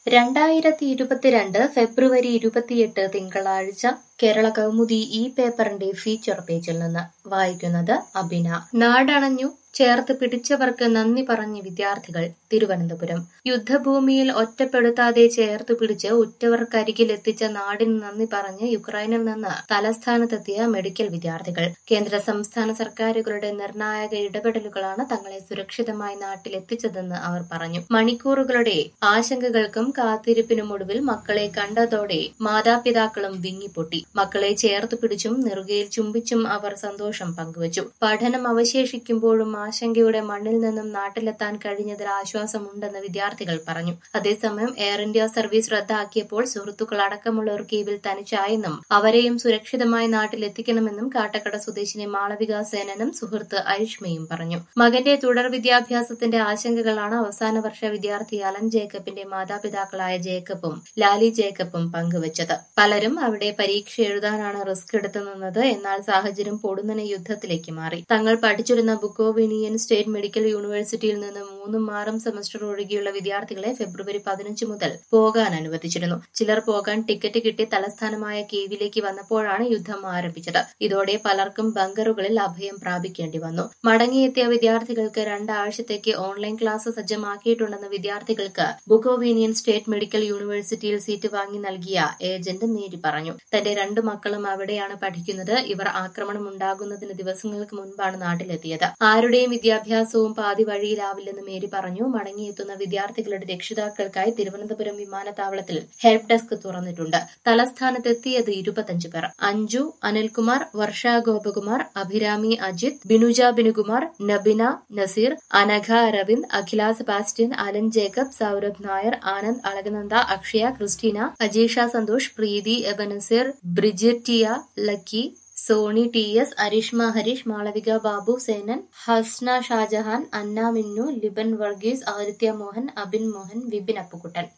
രണ്ടായിരത്തി ഇരുപത്തിരണ്ട് ഫെബ്രുവരി ഇരുപത്തിയെട്ട് തിങ്കളാഴ്ച കേരള കൗമുദി ഈ പേപ്പറിന്റെ ഫീച്ചർ പേജിൽ നിന്ന് വായിക്കുന്നത് അബിന നാടണഞ്ഞു ചേർത്ത് പിടിച്ചവർക്ക് നന്ദി പറഞ്ഞ് വിദ്യാർത്ഥികൾ തിരുവനന്തപുരം യുദ്ധഭൂമിയിൽ ഒറ്റപ്പെടുത്താതെ ചേർത്ത് പിടിച്ച് ഉറ്റവർക്കരികിൽ എത്തിച്ച നാടിന് നന്ദി പറഞ്ഞ് യുക്രൈനിൽ നിന്ന് തലസ്ഥാനത്തെത്തിയ മെഡിക്കൽ വിദ്യാർത്ഥികൾ കേന്ദ്ര സംസ്ഥാന സർക്കാരുകളുടെ നിർണായക ഇടപെടലുകളാണ് തങ്ങളെ സുരക്ഷിതമായി നാട്ടിലെത്തിച്ചതെന്ന് അവർ പറഞ്ഞു മണിക്കൂറുകളുടെ ആശങ്കകൾക്കും കാത്തിരിപ്പിനും ഒടുവിൽ മക്കളെ കണ്ടതോടെ മാതാപിതാക്കളും വിങ്ങിപ്പൊട്ടി മക്കളെ ചേർത്ത് പിടിച്ചും നെറുകയിൽ ചുംബിച്ചും അവർ സന്തോഷം പങ്കുവച്ചു പഠനം അവശേഷിക്കുമ്പോഴും ആശങ്കയുടെ മണ്ണിൽ നിന്നും നാട്ടിലെത്താൻ കഴിഞ്ഞതിൽ ആശ്വാസമുണ്ടെന്ന് വിദ്യാർത്ഥികൾ പറഞ്ഞു അതേസമയം എയർ ഇന്ത്യ സർവീസ് റദ്ദാക്കിയപ്പോൾ സുഹൃത്തുക്കൾ അടക്കമുള്ളവർ കീവിൽ തനിച്ചായെന്നും അവരെയും സുരക്ഷിതമായി നാട്ടിലെത്തിക്കണമെന്നും കാട്ടക്കട സ്വദേശിനി മാളവിക സേനനും സുഹൃത്ത് അരിഷ്മയും പറഞ്ഞു മകന്റെ തുടർ വിദ്യാഭ്യാസത്തിന്റെ ആശങ്കകളാണ് അവസാന വർഷ വിദ്യാർത്ഥി അലൻ ജേക്കബിന്റെ മാതാപിതാക്കളായ ജേക്കബും ലാലി ജേക്കബും പങ്കുവച്ചത് പലരും അവിടെ പരീക്ഷ എഴുതാനാണ് റിസ്ക് എടുത്തു നിന്നത് എന്നാൽ സാഹചര്യം പൊടുന്നനെ യുദ്ധത്തിലേക്ക് മാറി തങ്ങൾ പഠിച്ചിരുന്ന ബുക്കോവിനിയൻ സ്റ്റേറ്റ് മെഡിക്കൽ യൂണിവേഴ്സിറ്റിയിൽ നിന്ന് മൂന്നും ആറും സെമസ്റ്റർ ഒഴികെയുള്ള വിദ്യാർത്ഥികളെ ഫെബ്രുവരി പതിനഞ്ച് മുതൽ പോകാൻ അനുവദിച്ചിരുന്നു ചിലർ പോകാൻ ടിക്കറ്റ് കിട്ടി തലസ്ഥാനമായ കീവിലേക്ക് വന്നപ്പോഴാണ് യുദ്ധം ആരംഭിച്ചത് ഇതോടെ പലർക്കും ബങ്കറുകളിൽ അഭയം പ്രാപിക്കേണ്ടി വന്നു മടങ്ങിയെത്തിയ വിദ്യാർത്ഥികൾക്ക് രണ്ടാഴ്ചത്തേക്ക് ഓൺലൈൻ ക്ലാസ് സജ്ജമാക്കിയിട്ടുണ്ടെന്ന് വിദ്യാർത്ഥികൾക്ക് ബുക്കോവീനിയൻ സ്റ്റേറ്റ് മെഡിക്കൽ യൂണിവേഴ്സിറ്റിയിൽ സീറ്റ് വാങ്ങി നൽകിയ ഏജന്റ് മേരി പറഞ്ഞു തന്റെ രണ്ടു മക്കളും അവിടെയാണ് പഠിക്കുന്നത് ഇവർ ആക്രമണം ഉണ്ടാകുന്നതിന് ദിവസങ്ങൾക്ക് മുൻപാണ് നാട്ടിലെത്തിയത് ആരുടെയും വിദ്യാഭ്യാസവും പാതി വഴിയിലാവില്ലെന്ന് മേരി പറഞ്ഞു മടങ്ങിയെത്തുന്ന വിദ്യാർത്ഥികളുടെ രക്ഷിതാക്കൾക്കായി തിരുവനന്തപുരം വിമാനത്താവളത്തിൽ ഹെൽപ്പ് ഡെസ്ക് തുറന്നിട്ടുണ്ട് തലസ്ഥാനത്തെത്തിയത് ഇരുപത്തഞ്ച് പേർ അഞ്ജു അനിൽകുമാർ വർഷ ഗോപകുമാർ അഭിരാമി അജിത് ബിനുജ ബിനുകുമാർ നബിന നസീർ അനഘ അരവിന്ദ് അഖില സെബാസ്റ്റ്യൻ അലൻ ജേക്കബ് സൌരഭ് നായർ ആനന്ദ് അളകനന്ദ അക്ഷയ ക്രിസ്റ്റീന അജീഷ സന്തോഷ് പ്രീതി എബനസീർ ബ്രിജിറ്റിയ ലക്കി സോണി ടി എസ് അരിഷ്മ ഹരീഷ് മാളവിക ബാബു സേനൻ ഹസ്ന ഷാജഹാൻ അന്ന മിന്നു ലിബൻ വർഗീസ് ആദിത്യ മോഹൻ അബിൻ മോഹൻ വിപിൻ അപ്പുക്കുട്ടൻ